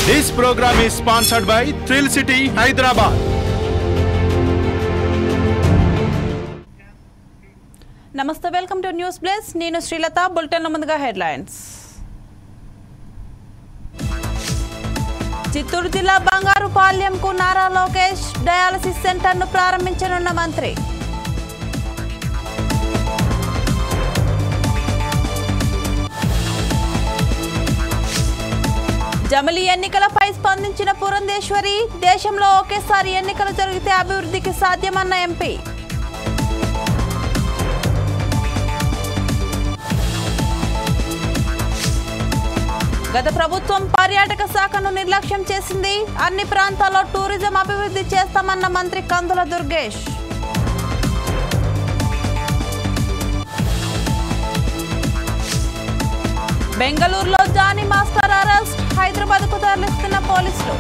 This program is sponsored by Thrill City, Hyderabad. నమస్తే welcome to news place నేను Srilatha bulletin ముందుగా headlines Chittoor జిల్లా బంగారుపాలెంకు నారా లోకేష్ డయాలసిస్ సెంటర్ను ప్రారంభించనున్న మంత్రి జమిలీ ఎన్నికలపై స్పందించిన పురంధేశ్వరి దేశంలో ఒకేసారి ఎన్నికలు జరిగితే అభివృద్ధికి సాధ్యమన్న ఎంపీ గత ప్రభుత్వం పర్యాటక శాఖను నిర్లక్ష్యం చేసింది అన్ని ప్రాంతాల్లో టూరిజం అభివృద్ధి చేస్తామన్న మంత్రి కందుల దుర్గేష్ బెంగళూరులో జానీ మాస్టర్ అరెస్ట్ హైదరాబాద్ కు తరలిస్తున్న పోలీసులు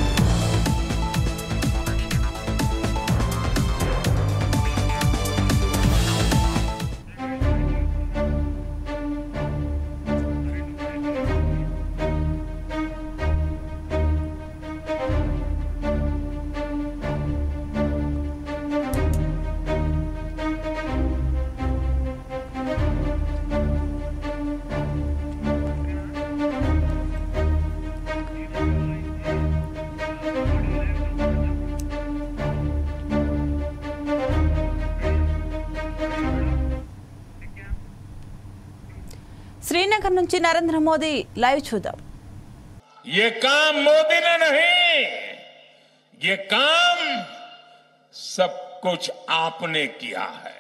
శ్రీనగర్ నుంచి నరేంద్ర మోదీ లైవ్ చూద్దాం ये काम मोदी ने नहीं ये काम सब कुछ आपने किया है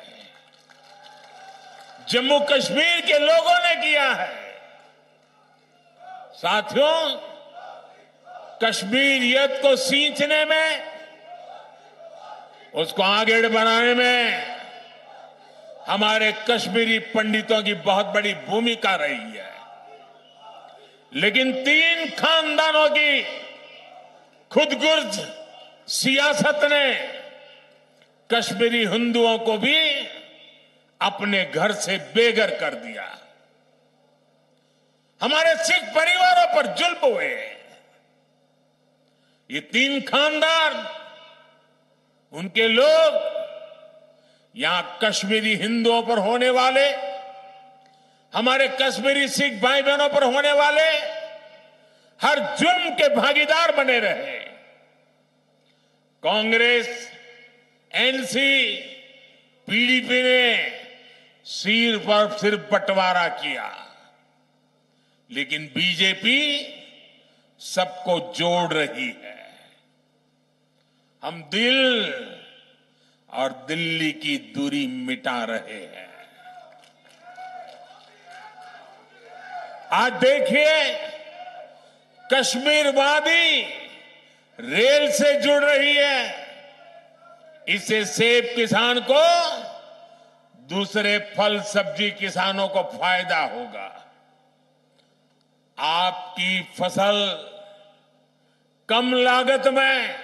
जम्मू कश्मीर के लोगों ने किया है साथियों कश्मीरियत को सींचने में उसको आगे बढ़ाने में हमारे कश्मीरी पंडितों की बहुत बड़ी भूमिका रही है लेकिन तीन खानदानों की खुदगुर्ज सियासत ने कश्मीरी हिंदुओं को भी अपने घर से बेघर कर दिया हमारे सिख परिवारों पर जुल्म हुए ये तीन खानदान उनके लोग यहां कश्मीरी हिंदुओं पर होने वाले हमारे कश्मीरी सिख भाई बहनों पर होने वाले हर जुर्म के भागीदार बने रहे कांग्रेस एनसी पीडीपी ने सिर पर सिर बंटवारा किया लेकिन बीजेपी सबको जोड़ रही है हम दिल और दिल्ली की दूरी मिटा रहे हैं आज देखिए कश्मीर वादी रेल से जुड़ रही है इससे सेब किसान को दूसरे फल सब्जी किसानों को फायदा होगा आपकी फसल कम लागत में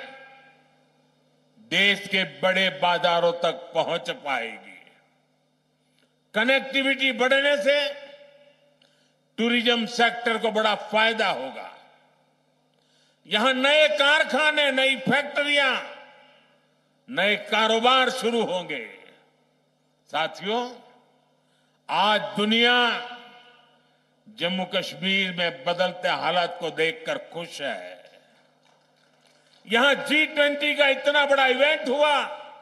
देश के बड़े बाजारों तक पहुंच पाएगी कनेक्टिविटी बढ़ने से टूरिज्म सेक्टर को बड़ा फायदा होगा यहां नए कारखाने नई फैक्ट्रियां नए कारोबार शुरू होंगे साथियों आज दुनिया जम्मू कश्मीर में बदलते हालात को देखकर खुश है यहां जी ट्वेंटी का इतना बड़ा इवेंट हुआ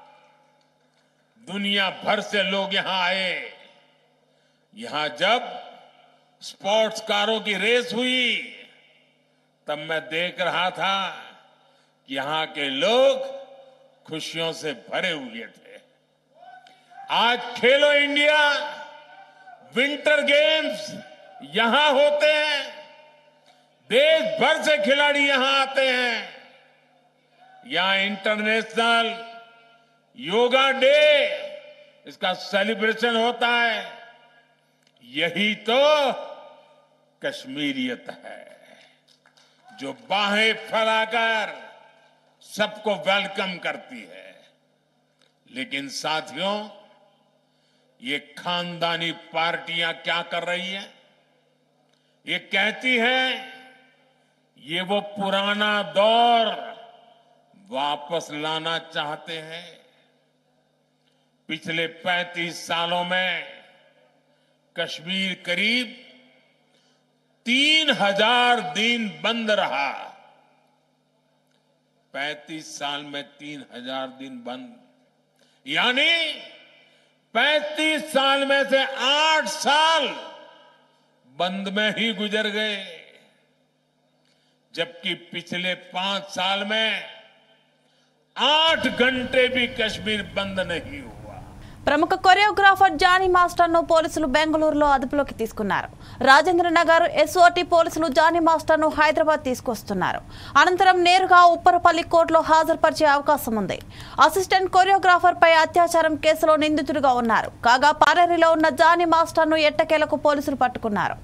दुनिया भर से लोग यहां आए यहां जब स्पोर्ट्स कारों की रेस हुई तब मैं देख रहा था कि यहां के लोग खुशियों से भरे हुए थे आज खेलो इंडिया विंटर गेम्स यहां होते हैं देश भर से खिलाड़ी यहां आते हैं यहां इंटरनेशनल योगा डे इसका सेलिब्रेशन होता है यही तो कश्मीरियत है जो बाहें फैलाकर सबको वेलकम करती है लेकिन साथियों ये खानदानी पार्टियां क्या कर रही हैं ये कहती हैं ये वो पुराना दौर वापस लाना चाहते हैं पिछले 35 सालों में कश्मीर करीब तीन हजार दिन बंद रहा 35 साल में तीन हजार दिन बंद यानी 35 साल में से आठ साल बंद में ही गुजर गए जबकि पिछले पांच साल में आठ घंटे भी कश्मीर बंद नहीं हुआ ప్రముఖ కొరియోగ్రాఫర్ జానీ మాస్టర్ ను పోలీసులు బెంగళూరులో అదుపులోకి తీసుకున్నారు రాజేంద్ర నగర్ ఎస్ఓటి పోలీసులు జానీ మాస్టర్ ను హైదరాబాద్ తీసుకొస్తున్నారు అనంతరం నేరుగా ఉప్పరపల్లి కోర్టులో హాజరుపరిచే అవకాశం ఉంది అసిస్టెంట్ కొరియోగ్రాఫర్ పై అత్యాచారం కేసులో నిందితుడిగా ఉన్నారు కాగా పారేరిలో ఉన్న జానీ మాస్టర్ ను ఎట్టకేలకు పోలీసులు పట్టుకున్నారు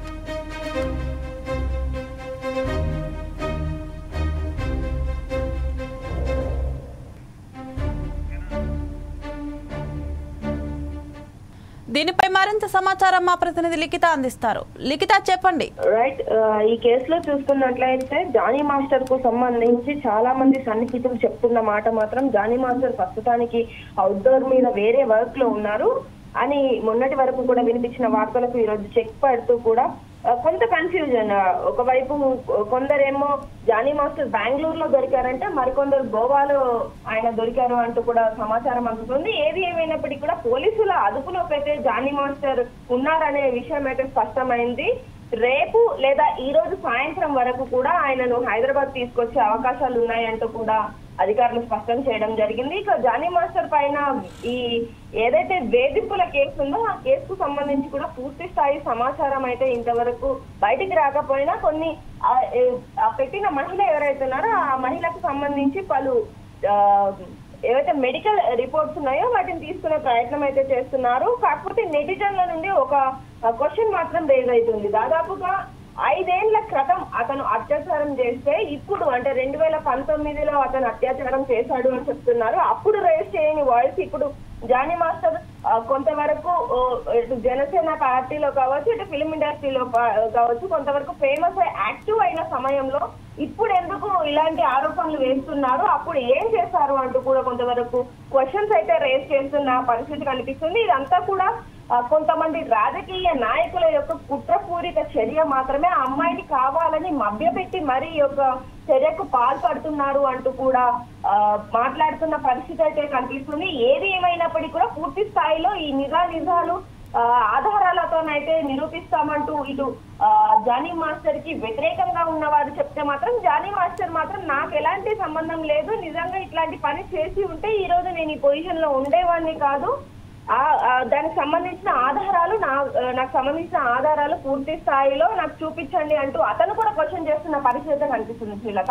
దీనిపై మరింత సమాచారం మా ప్రతినిధి లిఖిత అందిస్తారు లిఖిత చెప్పండి రైట్ ఆ, ఈ కేసులో చూసుకున్నట్లయితే జానీ మాస్టర్ కు సంబంధించి చాలా మంది సన్నిహితులు చెప్తున్న మాట మాత్రం జానీ మాస్టర్ ప్రస్తుతానికి అవుట్డోర్ మీద వేరే వర్క్ లో ఉన్నారు అని మొన్నటి వరకు కూడా వినిపించిన వార్తలకు ఈరోజు చెక్ పడుతూ కూడా ఆ, కొంత కన్ఫ్యూజన్ ఒకవైపు కొందరేమో జానీ మాస్టర్ బెంగళూరులో దొరికారంటే మరికొందరు గోవాలో ఆయన దొరికారు అంటూ కూడా సమాచారం అందుతుంది ఏది ఏమైనప్పటికీ కూడా పోలీసుల అదుపులోకి అయితే జానీ మాస్టర్ ఉన్నారనే విషయం అయితే స్పష్టమైంది రేపు లేదా ఈ రోజు సాయంత్రం వరకు కూడా ఆయనను హైదరాబాద్ తీసుకొచ్చే అవకాశాలు ఉన్నాయంటూ కూడా అధికారులు స్పష్టం చేయడం జరిగింది ఇక జానీ మాస్టర్ పైన ఈ ఏదైతే వేధింపుల కేసు ఉందో ఆ కేసుకు సంబంధించి కూడా పూర్తి స్థాయి సమాచారం అయితే ఇంతవరకు బయటికి రాకపోయినా కొన్ని ఆ, ఏ- ఆ పెట్టిన మహిళ ఎవరైతే ఉన్నారో ఆ మహిళకు సంబంధించి పలు ఆ, ఏవైతే మెడికల్ రిపోర్ట్స్ ఉన్నాయో వాటిని తీసుకునే ప్రయత్నం అయితే చేస్తున్నారు కాకపోతే నెటిజన్ల నుండి ఒక క్వశ్చన్ మాత్రం రేజ్ అవుతుంది దాదాపుగా ఐదేళ్ల క్రితం అతను అత్యాచారం చేస్తే ఇప్పుడు అంటే రెండు వేల పంతొమ్మిదిలో అతను అత్యాచారం చేశాడు అని చెప్తున్నారు అప్పుడు రేజ్ చేయని వాయిస్ ఇప్పుడు జానీ మాస్టర్ ఆ, కొంతవరకు ఓ, ఇటు జనసేన పార్టీలో కావచ్చు ఇటు ఫిలిం ఇండస్ట్రీలో పా- కావచ్చు కొంతవరకు ఫేమస్ యాక్టివ్ అయిన సమయంలో ఇప్పుడు ఎందుకు ఇలాంటి ఆరోపణలు వేస్తున్నారు అప్పుడు ఏం చేశారు అంటూ కూడా కొంతవరకు క్వశ్చన్స్ అయితే రేస్ చేస్తున్న పరిస్థితి కనిపిస్తుంది ఇదంతా కూడా ఆ, కొంతమంది రాజకీయ నాయకుల యొక్క కుట్రపూరిత చర్య మాత్రమే ఆ అమ్మాయిని కావాలని మభ్యపెట్టి మరీ ఈ యొక్క చర్యకు పాల్పడుతున్నారు అంటూ కూడా ఆ, మాట్లాడుతున్న పరిస్థితి అయితే కనిపిస్తుంది ఏది ఏమైనప్పటికీ కూడా పూర్తి స్థాయిలో ఈ నిజా నిజాలు ఆ, ఆధారాలతోనైతే నిరూపిస్తామంటూ ఇటు ఆ, జానీ మాస్టర్ కి వ్యతిరేకంగా ఉన్నవారు చెప్తే మాత్రం జానీ మాస్టర్ మాత్రం నాకు ఎలాంటి సంబంధం లేదు నిజంగా ఇట్లాంటి పని చేసి ఉంటే ఈ రోజు నేను ఈ పొజిషన్ లో ఉండేవాడిని కాదు ఆ ఆ, దానికి సంబంధించిన ఆధారాలు నా ఆ, నాకు సంబంధించిన ఆధారాలు పూర్తి స్థాయిలో నాకు చూపించండి అంటూ అతను కూడా క్వశ్చన్ చేస్తున్న పరిస్థితి కనిపిస్తుంది శ్రీలత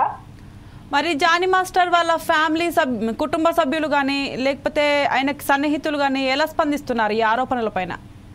మరి జానీ మాస్టర్ వాళ్ళ ఫ్యామిలీ సబ్ కుటుంబ సభ్యులు కానీ లేకపోతే ఆయనకి సన్నిహితులు కానీ ఎలా స్పందిస్తున్నారు ఈ ఆరోపణల పైన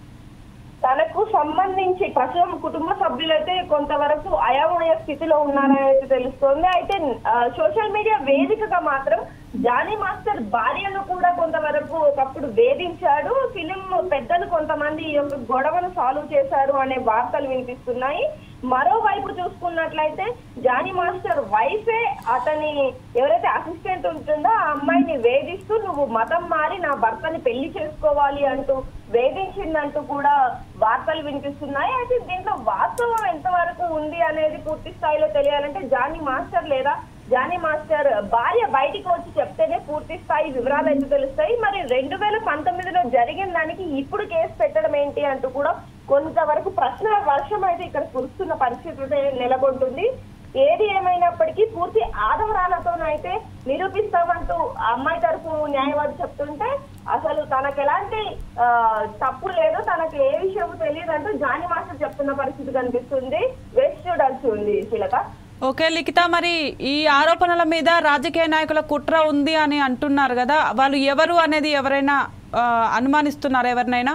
తనకు సంబంధించి ప్రస్తుతం కుటుంబ సభ్యులైతే కొంతవరకు అయోమయ స్థితిలో ఉన్నారని అయితే తెలుస్తోంది అయితే ఆ, సోషల్ మీడియా వేదికగా మాత్రం జానీ మాస్టర్ భార్యను కూడా కొంతవరకు ఒకప్పుడు వేధించాడు ఫిలిం పెద్దలు కొంతమంది ఈ యొక్క గొడవను సాల్వ్ చేశారు అనే వార్తలు వినిపిస్తున్నాయి మరోవైపు చూసుకున్నట్లయితే జానీ మాస్టర్ వైఫే అతని ఎవరైతే అసిస్టెంట్ ఉంటుందో ఆ అమ్మాయిని వేధిస్తూ నువ్వు మతం మారి నా భర్తని పెళ్లి చేసుకోవాలి అంటూ వేధించిందంటూ కూడా వార్తలు వినిపిస్తున్నాయి అయితే దీంట్లో వాస్తవం ఎంతవరకు ఉంది అనేది పూర్తి స్థాయిలో తెలియాలంటే జానీ మాస్టర్ లేదా జానీ మాస్టర్ భార్య బయటికి వచ్చి చెప్తేనే పూర్తి స్థాయి వివరాలు అయితే తెలుస్తాయి మరి రెండు వేల పంతొమ్మిదిలో జరిగిన దానికి ఇప్పుడు కేసు పెట్టడం ఏంటి అంటూ కూడా కొంతవరకు ప్రశ్న వర్షం అయితే ఇక్కడ కురుస్తున్న పరిస్థితి అయితే నెలకొంటుంది ఏది ఏమైనప్పటికీ పూర్తి ఆధారాలతోనైతే నిరూపిస్తామంటూ ఆ అమ్మాయి తరఫు న్యాయవాది చెప్తుంటే అసలు తనకు ఎలాంటి ఆ, తప్పు లేదు తనకు ఏ విషయం తెలియదు అంటూ జానీ మాస్టర్ చెప్తున్న పరిస్థితి కనిపిస్తుంది వేచి చూడాల్సి ఉంది శిలక ఓకే లిఖిత మరి ఈ ఆరోపణల మీద రాజకీయ నాయకుల కుట్ర ఉంది అని అంటున్నారు కదా వాళ్ళు ఎవరు అనేది ఎవరైనా ఆ, అనుమానిస్తున్నారు ఎవరినైనా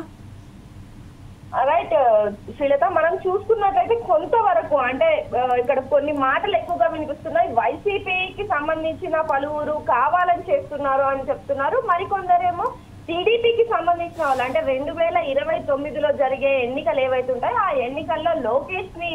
రైట్ శ్రీలత మనం చూసుకున్నట్లయితే కొంతవరకు అంటే ఆ, ఇక్కడ కొన్ని మాటలు ఎక్కువగా వినిపిస్తున్నాయి వైసీపీకి సంబంధించిన పలువురు కావాలని చేస్తున్నారు అని చెప్తున్నారు మరికొందరేమో టీడీపీకి సంబంధించిన వాళ్ళు అంటే రెండు వేల ఇరవై తొమ్మిదిలో జరిగే ఎన్నికలు ఏవైతే ఉంటాయో ఆ ఎన్నికల్లో లోకేష్ ని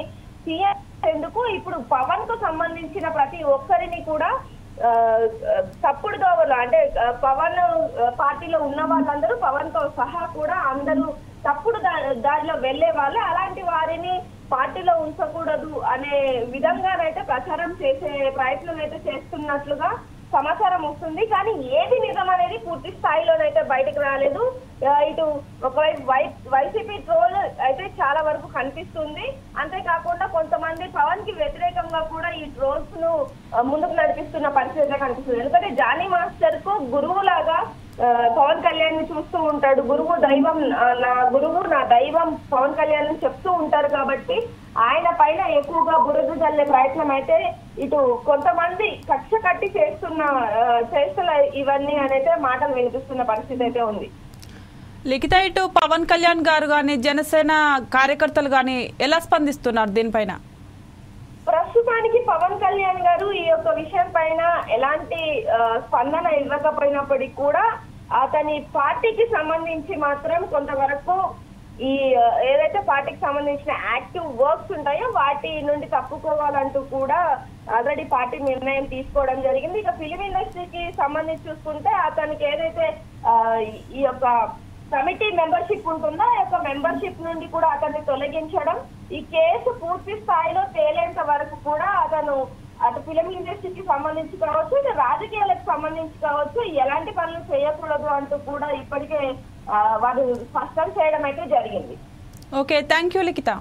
సీఎం ఎందుకు ఇప్పుడు పవన్ కు సంబంధించిన ప్రతి ఒక్కరిని కూడా ఆ, ఆ, తప్పుడు దోవలు అంటే ఆ, పవన్ ఆ, పార్టీలో ఉన్న వాళ్ళందరూ పవన్ తో సహా కూడా అందరూ తప్పుడు దా- దారిలో వెళ్లే వాళ్ళే అలాంటి వారిని పార్టీలో ఉంచకూడదు అనే విధంగానైతే ప్రచారం చేసే ప్రయత్నం అయితే చేస్తున్నట్లుగా సమాచారం వస్తుంది కానీ ఏది నిజం అనేది పూర్తి స్థాయిలోనైతే బయటకు రాలేదు ఆ, ఇటు ఒకవైపు వై వైసీపీ ట్రోల్ అయితే చాలా వరకు కనిపిస్తుంది అంతేకాకుండా కొంతమంది పవన్ కి వ్యతిరేకంగా కూడా ఈ ట్రోల్స్ ను ఆ, ముందుకు నడిపిస్తున్న పరిస్థితి అయితే కనిపిస్తుంది ఎందుకంటే జానీ మాస్టర్ కు గురువు లాగా ఆ, పవన్ కళ్యాణ్ ని చూస్తూ ఉంటాడు గురువు దైవం ఆ, నా గురువు నా దైవం పవన్ కళ్యాణ్ అని చెప్తూ ఉంటారు కాబట్టి ఆయన పైన ఎక్కువగా బురద జల్లే ప్రయత్నం అయితే ఇటు కొంతమంది కక్ష కట్టి చేస్తున్న ఆ, చేష్టలు ఇవన్నీ అనైతే మాటలు వినిపిస్తున్న పరిస్థితి అయితే ఉంది లిఖిత ఇటు పవన్ కళ్యాణ్ గారు కానీ జనసేన కార్యకర్తలు కానీ ఎలా స్పందిస్తున్నారు దీనిపైన ప్రస్తుతానికి పవన్ కళ్యాణ్ గారు ఈ యొక్క విషయం పైన ఎలాంటి ఆ, స్పందన ఇవ్వకపోయినప్పటికీ కూడా అతని పార్టీకి సంబంధించి మాత్రం కొంతవరకు ఈ ఆ, ఏదైతే పార్టీకి సంబంధించిన యాక్టివ్ వర్క్స్ ఉంటాయో వాటి నుండి తప్పుకోవాలంటూ కూడా ఆల్రెడీ పార్టీ నిర్ణయం తీసుకోవడం జరిగింది ఇక ఫిలిం ఇండస్ట్రీకి సంబంధించి చూసుకుంటే అతనికి ఏదైతే ఆ, ఈ యొక్క కమిటీ మెంబర్షిప్ ఉంటుందో ఆ యొక్క మెంబర్షిప్ నుండి కూడా అతన్ని తొలగించడం ఈ కేసు పూర్తి స్థాయిలో తేలేంత వరకు కూడా అతను అటు ఫిలిం ఇండస్ట్రీకి సంబంధించి కావచ్చు ఇటు రాజకీయాలకు సంబంధించి కావచ్చు ఎలాంటి పనులు చేయకూడదు అంటూ కూడా ఇప్పటికే ఆ, వారు స్పష్టం చేయడం అయితే జరిగింది ఓకే థ్యాంక్ యూ లిఖిత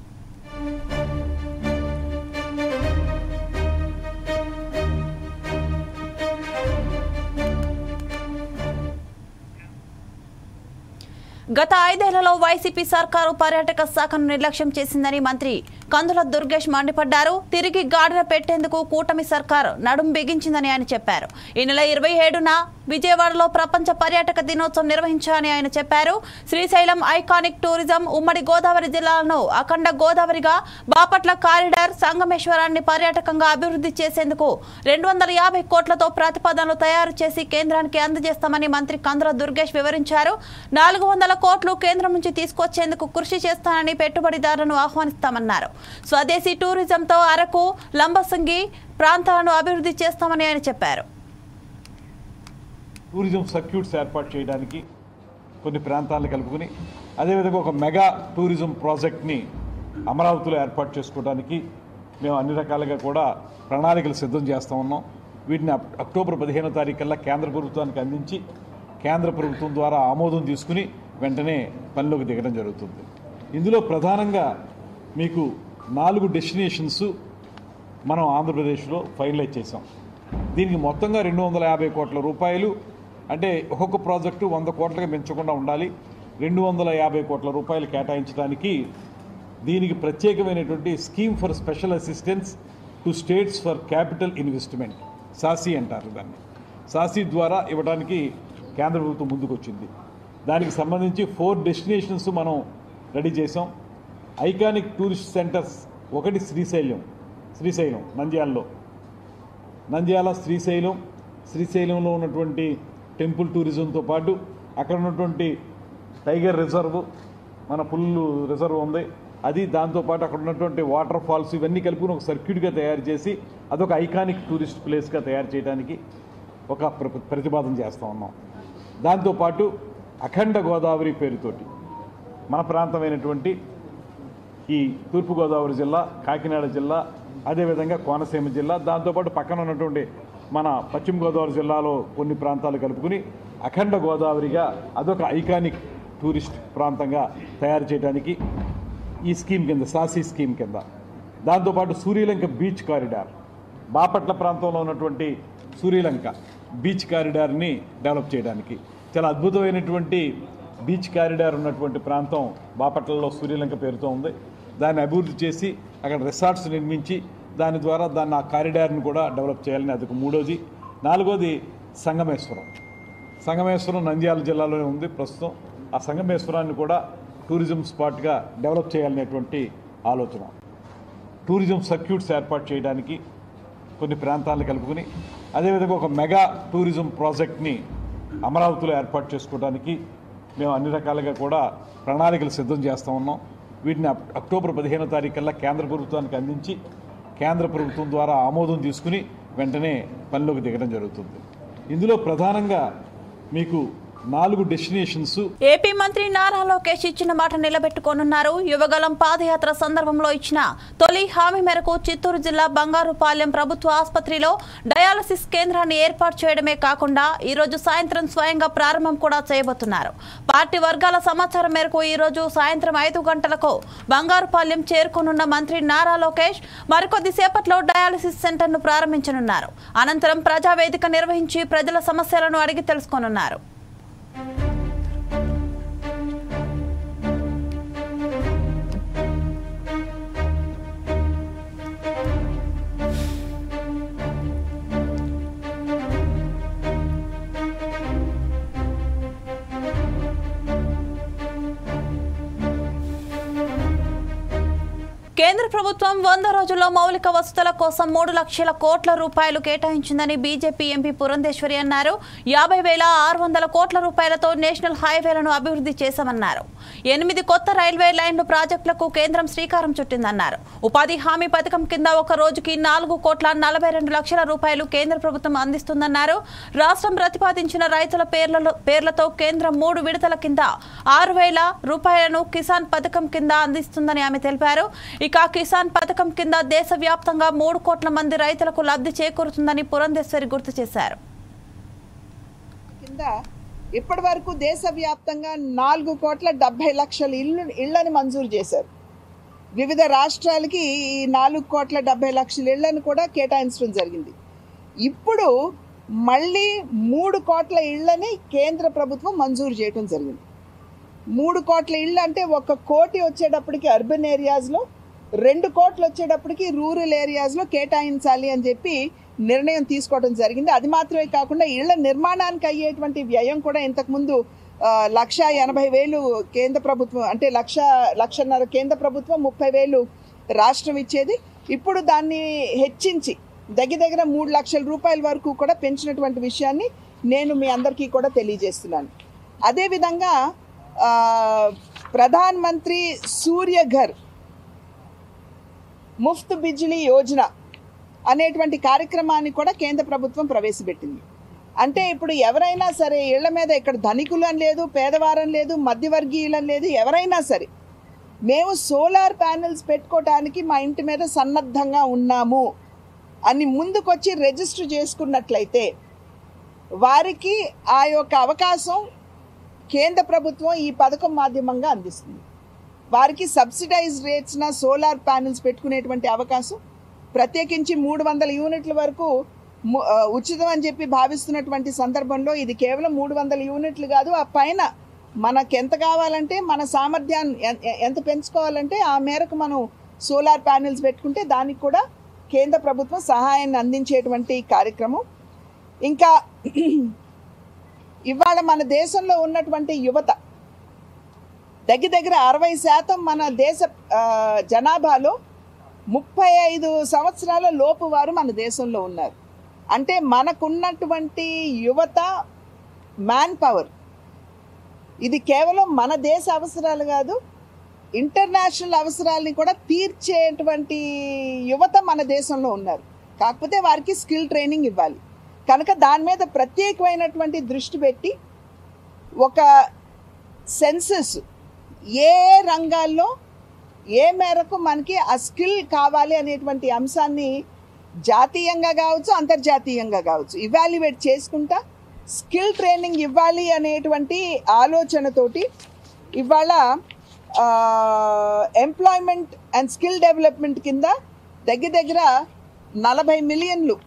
గత ఐదేళ్లలో వైసీపీ సర్కారు పర్యాటక శాఖను నిర్లక్ష్యం చేసిందని మంత్రి కందుల దుర్గేష్ మండిపడ్డారు తిరిగి గాడిన పెట్టేందుకు కూటమి సర్కారు నడుం బిగించిందని ఆయన చెప్పారు ఈ నెల ఇరవై ఏడున విజయవాడలో ప్రపంచ పర్యాటక దినోత్సవం నిర్వహించాలని ఆయన చెప్పారు శ్రీశైలం ఐకానిక్ టూరిజం ఉమ్మడి గోదావరి జిల్లాలను అఖండ గోదావరిగా బాపట్ల కారిడార్ సంగమేశ్వరాన్ని పర్యాటకంగా అభివృద్ధి చేసేందుకు రెండు వందల యాభై కోట్లతో ప్రతిపాదనలు తయారు చేసి కేంద్రానికి అందజేస్తామని మంత్రి కందుల దుర్గేష్ వివరించారు నాలుగు వందల కోట్లు కేంద్రం నుంచి తీసుకొచ్చేందుకు కృషి చేస్తానని పెట్టుబడిదారులను ఆహ్వానిస్తామన్నారు స్వదేశీ టూరిజంతో అరకు లంబసింగి ప్రాంతాలను అభివృద్ధి చేస్తామని ఆయన చెప్పారు టూరిజం సర్క్యూట్స్ ఏర్పాటు చేయడానికి కొన్ని ప్రాంతాలను కలుపుకొని అదేవిధంగా ఒక మెగా టూరిజం ప్రాజెక్ట్ని అమరావతిలో ఏర్పాటు చేసుకోవడానికి మేము అన్ని రకాలుగా కూడా ప్రణాళికలు సిద్ధం చేస్తూ ఉన్నాం వీటిని అక్- అక్టోబర్ పదిహేనో తారీఖు కల్లా కేంద్ర ప్రభుత్వానికి అందించి కేంద్ర ప్రభుత్వం ద్వారా ఆమోదం తీసుకుని వెంటనే పనిలోకి దిగడం జరుగుతుంది ఇందులో ప్రధానంగా మీకు నాలుగు డెస్టినేషన్స్ మనం ఆంధ్రప్రదేశ్లో ఫైనలైజ్ చేసాం దీనికి మొత్తంగా రెండు వందల యాభై కోట్ల రూపాయలు అంటే ఒక్కొక్క ప్రాజెక్టు వంద కోట్లకి పెంచకుండా ఉండాలి రెండు వందల యాభై కోట్ల రూపాయలు కేటాయించడానికి దీనికి ప్రత్యేకమైనటువంటి scheme for special assistance to states for capital investment సాసి అంటారు దాన్ని సాసి ద్వారా ఇవ్వడానికి కేంద్ర ప్రభుత్వం ముందుకొచ్చింది దానికి సంబంధించి ఫోర్ డెస్టినేషన్స్ మనం రెడీ చేసాం ఐకానిక్ టూరిస్ట్ సెంటర్స్ ఒకటి శ్రీశైలం శ్రీశైలం నంద్యాలలో నంద్యాల శ్రీశైలం శ్రీశైలంలో ఉన్నటువంటి టెంపుల్ టూరిజంతో పాటు అక్కడ ఉన్నటువంటి టైగర్ రిజర్వ్ మన పుల్లు రిజర్వ్ ఉంది అది దాంతోపాటు అక్కడ ఉన్నటువంటి వాటర్ ఫాల్స్ ఇవన్నీ కలుపుకుని ఒక సర్క్యూట్గా తయారు చేసి అదొక ఐకానిక్ టూరిస్ట్ ప్లేస్గా తయారు చేయడానికి ఒక ప్ర- ప్రతిపాదన చేస్తూ ఉన్నాం దాంతోపాటు అఖండ గోదావరి పేరుతోటి మన ప్రాంతమైనటువంటి ఈ తూర్పుగోదావరి జిల్లా కాకినాడ జిల్లా అదేవిధంగా కోనసీమ జిల్లా దాంతోపాటు పక్కన ఉన్నటువంటి మన పశ్చిమ గోదావరి జిల్లాలో కొన్ని ప్రాంతాలు కలుపుకుని అఖండ గోదావరిగా అదొక ఐకానిక్ టూరిస్ట్ ప్రాంతంగా తయారు చేయడానికి ఈ స్కీమ్ కింద సాసి స్కీమ్ కింద దాంతోపాటు సూర్యలంక బీచ్ కారిడార్ బాపట్ల ప్రాంతంలో ఉన్నటువంటి సూర్యలంక బీచ్ కారిడార్ని డెవలప్ చేయడానికి చాలా అద్భుతమైనటువంటి బీచ్ కారిడార్ ఉన్నటువంటి ప్రాంతం బాపట్లలో సూర్యలంక పేరుతో ఉంది దాన్ని అభివృద్ధి చేసి అక్కడ రిసార్ట్స్ నిర్మించి దాని ద్వారా దాన్ని ఆ కారిడార్ని కూడా డెవలప్ చేయాలని అదొక మూడోది నాలుగోది సంగమేశ్వరం సంగమేశ్వరం నంద్యాల జిల్లాలోనే ఉంది ప్రస్తుతం ఆ సంగమేశ్వరాన్ని కూడా టూరిజం స్పాట్గా డెవలప్ చేయాలనేటువంటి ఆలోచన టూరిజం సర్క్యూట్స్ ఏర్పాటు చేయడానికి కొన్ని ప్రాంతాలను కలుపుకొని అదేవిధంగా ఒక మెగా టూరిజం ప్రాజెక్ట్ని అమరావతిలో ఏర్పాటు చేసుకోవడానికి మేము అన్ని రకాలుగా కూడా ప్రణాళికలు సిద్ధం చేస్తూ ఉన్నాం వీటిని అక్- అక్టోబర్ పదిహేనో తారీఖు కల్లా కేంద్ర ప్రభుత్వానికి అందించి కేంద్ర ప్రభుత్వం ద్వారా ఆమోదం తీసుకుని వెంటనే పనిలోకి దిగడం జరుగుతుంది ఇందులో ప్రధానంగా మీకు నాలుగు డెస్టినేషన్స్ ఏపీ మంత్రి నారా లోకేష్ ఇచ్చిన మాట నిలబెట్టుకోనున్నారు యువగలం పాదయాత్ర సందర్భంలో ఇచ్చిన తొలి హామీ మేరకు చిత్తూరు జిల్లా బంగారుపాలెం ప్రభుత్వ ఆసుపత్రిలో డయాలసిస్ కేంద్రాన్ని ఏర్పాటు చేయడమే కాకుండా ఈ రోజు సాయంత్రం స్వయంగా ప్రారంభం కూడా చేయబోతున్నారు పార్టీ వర్గాల సమాచారం మేరకు ఈ రోజు సాయంత్రం ఐదు గంటలకు బంగారుపాలెం చేరుకోనున్న మంత్రి నారా లోకేష్ మరికొద్ది సేపట్లో డయాలసిస్ సెంటర్ను ప్రారంభించనున్నారు అనంతరం ప్రజావేదిక నిర్వహించి ప్రజల సమస్యలను అడిగి తెలుసుకోనున్నారు కేంద్ర ప్రభుత్వం వంద రోజుల్లో మౌలిక వసతుల కోసం మూడు లక్షల కోట్ల రూపాయలు కేటాయించిందని బీజేపీ ఎంపీ పురంధేశ్వరి అన్నారు యాభై వేల ఆరు వందల కోట్ల రూపాయలతో నేషనల్ హైవేలను అభివృద్ధి చేశామన్నారు ఎనిమిది కొత్త రైల్వే లైన్లు ప్రాజెక్టులకు కేంద్రం శ్రీకారం చుట్టిందన్నారు ఉపాధి హామీ పథకం కింద ఒక రోజుకి నాలుగు కోట్ల నలభై రెండు లక్షల రూపాయలు కేంద్ర ప్రభుత్వం అందిస్తుందన్నారు రాష్ట్రం ప్రతిపాదించిన రైతుల పేర్లలో పేర్లతో కేంద్రం మూడు విడతల కింద ఆరు వేల రూపాయలను కిసాన్ పథకం కింద అందిస్తుందని ఆమె తెలిపారు ఇక కిసాన్ పథకం కింద దేశవ్యాప్తంగా మూడు కోట్ల మంది రైతులకు లబ్ధి చేకూరుతుందని పురంధేశ్వరి గుర్తు చేశారు కింద ఇప్పటి వరకు దేశవ్యాప్తంగా నాలుగు కోట్ల డెబ్బై లక్షల ఇల్లు ఇళ్లను మంజూరు చేశారు వివిధ రాష్ట్రాలకి ఈ నాలుగు కోట్ల డెబ్బై లక్షల ఇళ్లను కూడా కేటాయించడం జరిగింది ఇప్పుడు మళ్ళీ మూడు కోట్ల ఇళ్లని కేంద్ర ప్రభుత్వం మంజూరు చేయడం జరిగింది మూడు కోట్ల ఇళ్ళు అంటే ఒక కోటి వచ్చేటప్పటికి అర్బన్ ఏరియాస్లో రెండు కోట్లు వచ్చేటప్పటికి రూరల్ ఏరియాస్లో కేటాయించాలి అని చెప్పి నిర్ణయం తీసుకోవడం జరిగింది అది మాత్రమే కాకుండా ఇళ్ల నిర్మాణానికి అయ్యేటువంటి వ్యయం కూడా ఇంతకుముందు ఆ, లక్ష ఎనభై వేలు కేంద్ర ప్రభుత్వం అంటే లక్ష లక్షన్నర కేంద్ర ప్రభుత్వం ముప్పై వేలు రాష్ట్రం ఇచ్చేది ఇప్పుడు దాన్ని హెచ్చించి దగ్గర దగ్గర మూడు లక్షల రూపాయల వరకు కూడా పెంచినటువంటి విషయాన్ని నేను మీ అందరికీ కూడా తెలియజేస్తున్నాను అదేవిధంగా ఆ, ప్రధాన్ మంత్రి సూర్య ఘర్ ముఫ్త్ బిజ్లీ యోజన అనేటువంటి కార్యక్రమాన్ని కూడా కేంద్ర ప్రభుత్వం ప్రవేశపెట్టింది అంటే ఇప్పుడు ఎవరైనా సరే ఇళ్ల మీద ఇక్కడ ధనికులు అని లేదు పేదవారని లేదు మధ్యవర్గీయులని లేదు ఎవరైనా సరే మేము సోలార్ ప్యానెల్స్ పెట్టుకోవడానికి మా ఇంటి మీద సన్నద్ధంగా ఉన్నాము అని ముందుకొచ్చి రిజిస్టర్ చేసుకున్నట్లయితే వారికి ఆ యొక్క అవకాశం కేంద్ర ప్రభుత్వం ఈ పథకం మాధ్యమంగా అందిస్తుంది వారికి సబ్సిడైజ్ రేట్స్న సోలార్ ప్యానెల్స్ పెట్టుకునేటువంటి అవకాశం ప్రత్యేకించి మూడు వందల యూనిట్ల వరకు ము- ఆ, ఉచితం అని చెప్పి భావిస్తున్నటువంటి సందర్భంలో ఇది కేవలం మూడు వందల యూనిట్లు కాదు ఆ పైన మనకు ఎంత కావాలంటే మన సామర్థ్యాన్ని ఎ- ఎ- ఎంత పెంచుకోవాలంటే ఆ మేరకు మనం సోలార్ ప్యానెల్స్ పెట్టుకుంటే దానికి కూడా కేంద్ర ప్రభుత్వం సహాయాన్ని అందించేటువంటి కార్యక్రమం ఇంకా ఇవాళ మన దేశంలో ఉన్నటువంటి యువత దగ్గర దగ్గర అరవై శాతం మన దేశ ఆ, జనాభాలో ముప్పై ఐదు సంవత్సరాల లోపు వారు మన దేశంలో ఉన్నారు అంటే మనకున్నటువంటి యువత మ్యాన్ పవర్ ఇది కేవలం మన దేశ అవసరాలు కాదు ఇంటర్నేషనల్ అవసరాలని కూడా తీర్చేటువంటి యువత మన దేశంలో ఉన్నారు కాకపోతే వారికి స్కిల్ ట్రైనింగ్ ఇవ్వాలి కనుక దాని మీద ప్రత్యేకమైనటువంటి దృష్టి పెట్టి ఒక సెన్సెస్ ఏ ఏ రంగాల్లో ఏ మేరకు మనకి ఆ స్కిల్ కావాలి అనేటువంటి అంశాన్ని జాతీయంగా కావచ్చు అంతర్జాతీయంగా కావచ్చు ఇవాల్యుయేట్ చేసుకుంటా స్కిల్ ట్రైనింగ్ ఇవ్వాలి అనేటువంటి ఆలోచనతోటి ఇవాళ ఎంప్లాయ్మెంట్ అండ్ స్కిల్ డెవలప్మెంట్ కింద దగ్గర దగ్గర నలభై మిలియన్లు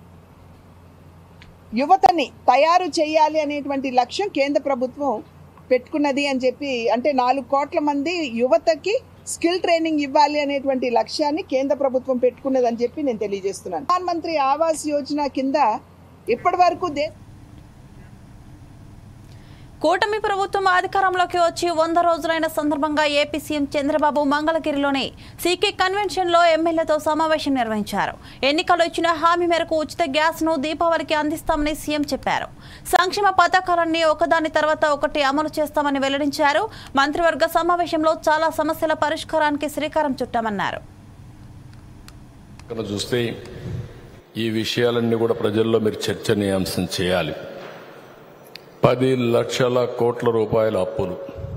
యువతని తయారు చేయాలి అనేటువంటి లక్ష్యం కేంద్ర ప్రభుత్వం పెట్టుకున్నది అని చెప్పి అంటే నాలుగు కోట్ల మంది యువతకి స్కిల్ ట్రైనింగ్ ఇవ్వాలి అనేటువంటి లక్ష్యాన్ని కేంద్ర ప్రభుత్వం పెట్టుకున్నది అని చెప్పి నేను తెలియజేస్తున్నాను ప్రధాన మంత్రి ఆవాస్ యోజన కింద ఇప్పటి వరకు దే కూటమి ప్రభుత్వం అధికారంలోకి వచ్చి వంద రోజులైన సందర్భంగా ఏపీ సీఎం చంద్రబాబు మంగళగిరిలోని సీకే కన్వెన్షన్ లో ఎమ్మెల్యేతో సమావేశం నిర్వహించారు ఎన్నికలు ఇచ్చిన హామీ మేరకు ఉచిత గ్యాస్ ను దీపావళికి అందిస్తామని సీఎం చెప్పారు సంక్షేమ పథకాలన్నీ ఒకదాని తర్వాత ఒకటి అమలు చేస్తామని వెల్లడించారు మంత్రివర్గ సమావేశంలో చాలా సమస్యల పరిష్కారానికి శ్రీకారం చుట్టామన్నారు ఇక్కడ చూస్తే ఈ విషయాలన్నీ కూడా ప్రజల్లో మీరు చర్చనీయాంశం చేయాలి పది లక్షల కోట్ల రూపాయల అప్పులు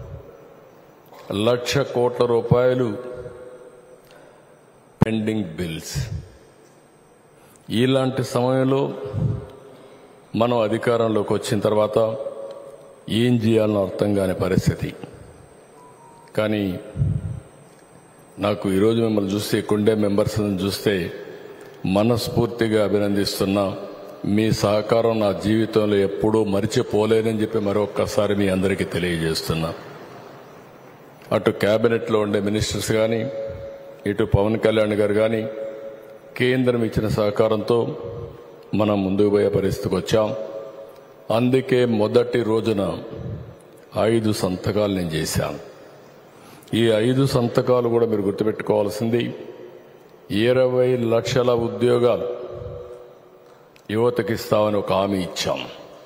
లక్ష కోట్ల రూపాయలు పెండింగ్ బిల్స్ ఇలాంటి సమయంలో మనం అధికారంలోకి వచ్చిన తర్వాత ఏం చేయాలని అర్థం కాని పరిస్థితి కానీ నాకు ఈరోజు మిమ్మల్ని చూస్తే కుండే మెంబర్స్ చూస్తే మనస్ఫూర్తిగా అభినందిస్తున్నా మీ సహకారం నా జీవితంలో ఎప్పుడూ మరిచిపోలేనని చెప్పి మరొక్కసారి మీ అందరికీ తెలియజేస్తున్నా అటు కేబినెట్లో ఉండే మినిస్టర్స్ కానీ ఇటు పవన్ కళ్యాణ్ గారు కానీ కేంద్రం ఇచ్చిన సహకారంతో మనం ముందుకు పోయే పరిస్థితికి వచ్చాం అందుకే మొదటి రోజున ఐదు సంతకాలు నేను చేశాను ఈ ఐదు సంతకాలు కూడా మీరు గుర్తుపెట్టుకోవాల్సింది ఇరవై లక్షల ఉద్యోగాలు యువతకి ఇస్తామని ఒక హామీ ఇచ్చాం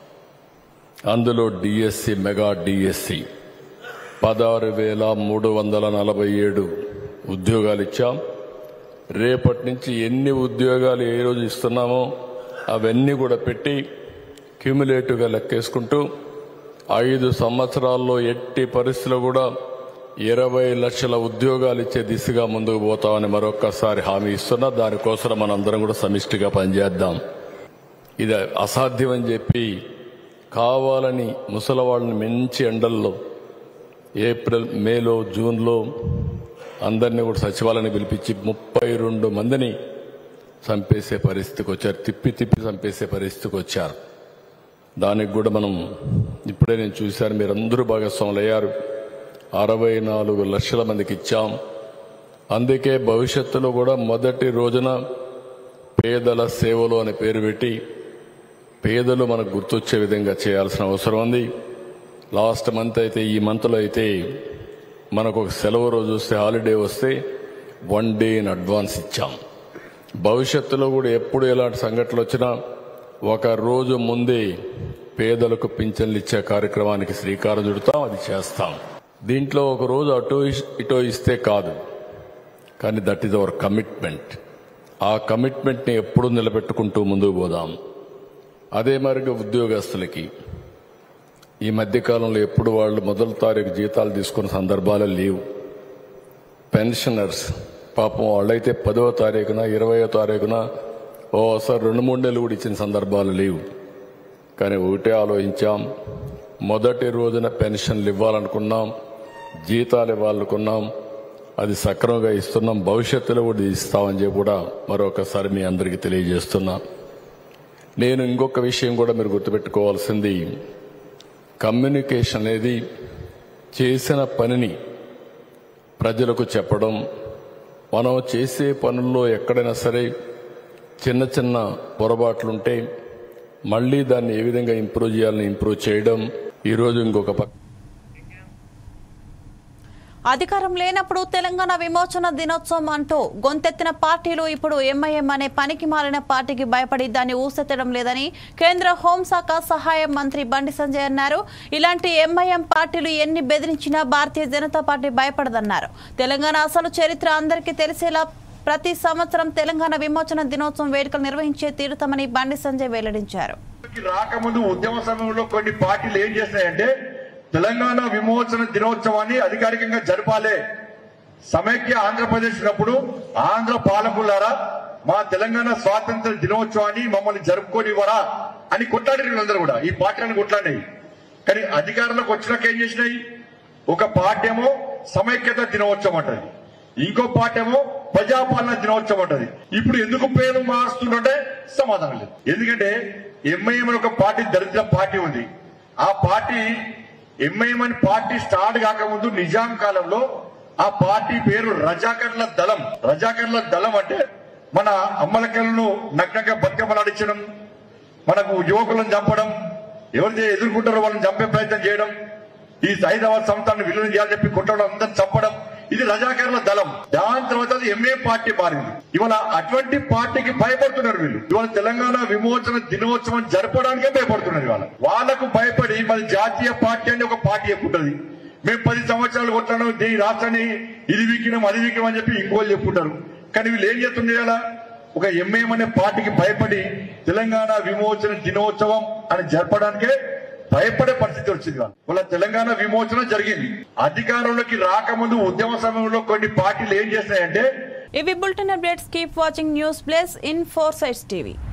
అందులో డిఎస్సి మెగా డిఎస్సి పదహారు వేల మూడు వందల నలభై ఏడు ఉద్యోగాలు ఇచ్చాం రేపటి నుంచి ఎన్ని ఉద్యోగాలు ఏ రోజు ఇస్తున్నామో అవన్నీ కూడా పెట్టి క్యూములేటివ్గా లెక్కేసుకుంటూ ఐదు సంవత్సరాల్లో ఎట్టి పరిస్థితుల్లో కూడా ఇరవై లక్షల ఉద్యోగాలు ఇచ్చే దిశగా ముందుకు పోతామని మరొక్కసారి హామీ ఇస్తున్నా దానికోసం మనందరం కూడా సమిష్టిగా పనిచేద్దాం ఇది అసాధ్యం అని చెప్పి కావాలని ముసలవాళ్ళని మంచి ఎండల్లో ఏప్రిల్ మేలో జూన్లో అందరినీ కూడా సచివాలయాన్ని పిలిపించి ముప్పై రెండు మందిని చంపేసే పరిస్థితికి వచ్చారు తిప్పి తిప్పి చంపేసే పరిస్థితికి వచ్చారు దానికి కూడా మనం ఇప్పుడే నేను చూశాను మీరందరూ భాగస్వాములు అయ్యారు అరవై నాలుగు లక్షల మందికి ఇచ్చాం అందుకే భవిష్యత్తులో కూడా మొదటి రోజున పేదల సేవలు అనే పేరు పెట్టి పేదలు మనకు గుర్తొచ్చే విధంగా చేయాల్సిన అవసరం ఉంది లాస్ట్ మంత్ అయితే ఈ మంత్లో అయితే మనకు ఒక సెలవు రోజు వస్తే హాలిడే వస్తే వన్ డే ఇన్ అడ్వాన్స్ ఇచ్చాం భవిష్యత్తులో కూడా ఎప్పుడు ఎలాంటి సంఘటనలు వచ్చినా ఒక రోజు ముందే పేదలకు పింఛన్లు ఇచ్చే కార్యక్రమానికి శ్రీకారం చుడతాం అది చేస్తాం దీంట్లో ఒక రోజు అటో ఇస్- ఇటో ఇస్తే కాదు కానీ దట్ ఈజ్ అవర్ కమిట్మెంట్ ఆ కమిట్మెంట్ని ఎప్పుడు నిలబెట్టుకుంటూ ముందుకు పోదాం అదే మరిగా ఉద్యోగస్తులకి ఈ మధ్యకాలంలో ఎప్పుడు వాళ్ళు మొదటి తారీఖు జీతాలు తీసుకున్న సందర్భాలు లేవు పెన్షనర్స్ పాపం వాళ్ళైతే పదవ తారీఖున ఇరవయో తారీఖున ఓసారి రెండు మూడు నెలలు కూడా ఇచ్చిన సందర్భాలు లేవు కానీ ఒకటే ఆలోచించాం మొదటి రోజున పెన్షన్లు ఇవ్వాలనుకున్నాం జీతాలు ఇవ్వాలనుకున్నాం అది సక్రమంగా ఇస్తున్నాం భవిష్యత్తులో కూడా ఇస్తామని చెప్పి కూడా మరొకసారి మీ అందరికీ తెలియజేస్తున్నా నేను ఇంకొక విషయం కూడా మీరు గుర్తుపెట్టుకోవాల్సింది కమ్యూనికేషన్ అనేది చేసిన పనిని ప్రజలకు చెప్పడం మనం చేసే పనుల్లో ఎక్కడైనా సరే చిన్న చిన్న పొరపాట్లుంటే మళ్ళీ దాన్ని ఏ విధంగా ఇంప్రూవ్ చేయాలని ఇంప్రూవ్ చేయడం ఈరోజు ఇంకొక పక్క అధికారం లేనప్పుడు తెలంగాణ విమోచన దినోత్సవం అంటూ గొంతెత్తిన పార్టీలు ఇప్పుడు ఎంఐఎం అనే పనికి మారిన పార్టీకి భయపడి దాన్ని ఊసెత్తడం లేదని కేంద్ర హోంశాఖ సహాయ మంత్రి బండి సంజయ్ అన్నారు ఇలాంటి ఎంఐఎం పార్టీలు ఎన్ని బెదిరించినా భారతీయ జనతా పార్టీ భయపడదన్నారు తెలంగాణ అసలు చరిత్ర అందరికీ తెలిసేలా ప్రతి సంవత్సరం తెలంగాణ విమోచన దినోత్సవం వేడుకలు నిర్వహించే తీరుతామని బండి సంజయ్ వెల్లడించారు కి రాకముందు ఉద్యమ సమయంలో కొన్ని పార్టీలు ఏం చేస్తాయంటే తెలంగాణ విమోచన దినోత్సవాన్ని అధికారికంగా జరపాలి సమైక్య ఆంధ్రప్రదేశ్ ఉన్నప్పుడు ఆంధ్ర పాలకులారా మా తెలంగాణ స్వాతంత్ర దినోత్సవాన్ని మమ్మల్ని జరుపుకోనివ్వరా అని కొట్లాడారు వీళ్ళందరూ కూడా ఈ పార్టీలను కొట్లాడినాయి కానీ అధికారంలోకి వచ్చినాక ఏం చేసినాయి ఒక పార్టీ ఏమో సమైక్యత దినోత్సవం అంటది ఇంకో పార్టీ ఏమో ప్రజాపాలన దినోత్సవం అంటది ఇప్పుడు ఎందుకు పేరు మారుస్తుంటే సమాధానం లేదు ఎందుకంటే ఎంఐఎం అని ఒక పార్టీ దరిద్ర పార్టీ ఉంది ఆ పార్టీ ఎంఐఎం అని పార్టీ స్టార్ట్ కాకముందు నిజాం కాలంలో ఆ పార్టీ పేరు రజాకర్ల దళం రజాకర్ల దళం అంటే మన అమ్మలకెళ్ళను నగ్నంగా బతుకమ్మలాడించడం మనకు యువకులను చంపడం ఎవరు ఎదుర్కొంటారో వాళ్ళని చంపే ప్రయత్నం చేయడం ఈ హైదరాబాద్ సంస్థను విలీనం చేయాలని చెప్పి కొట్టడం అందరిని చంపడం ఇది రజాకారుల దళం దాని తర్వాత అది ఎంఏ పార్టీ మారింది ఇవాళ అటువంటి పార్టీకి భయపడుతున్నారు వీళ్ళు ఇవాళ తెలంగాణ విమోచన దినోత్సవం జరపడానికే భయపడుతున్నారు ఇవాళ వాళ్ళకు భయపడి మరి జాతీయ పార్టీ అని ఒక పార్టీ ఎక్కుంటది మేము పది సంవత్సరాలు కొట్టాను ఈ రాష్ట్రాన్ని ఇది వీకినాం అది వీకినాం అని చెప్పి ఇంకోళ్ళు చెప్పుకుంటారు కానీ వీళ్ళు ఏం చేస్తుంది ఇవాళ ఒక ఎంఏఎం అనే పార్టీకి భయపడి తెలంగాణ విమోచన దినోత్సవం అని జరపడానికే భయపడే పరిస్థితి వచ్చింది వాళ్ళు వాళ్ళ తెలంగాణ విమోచన జరిగింది అధికారంలోకి రాకముందు ఉద్యమ సమయంలో కొన్ని పార్టీలు ఏం చేస్తాయంటే ఇవి bulletin updates keep watching news place in four sites TV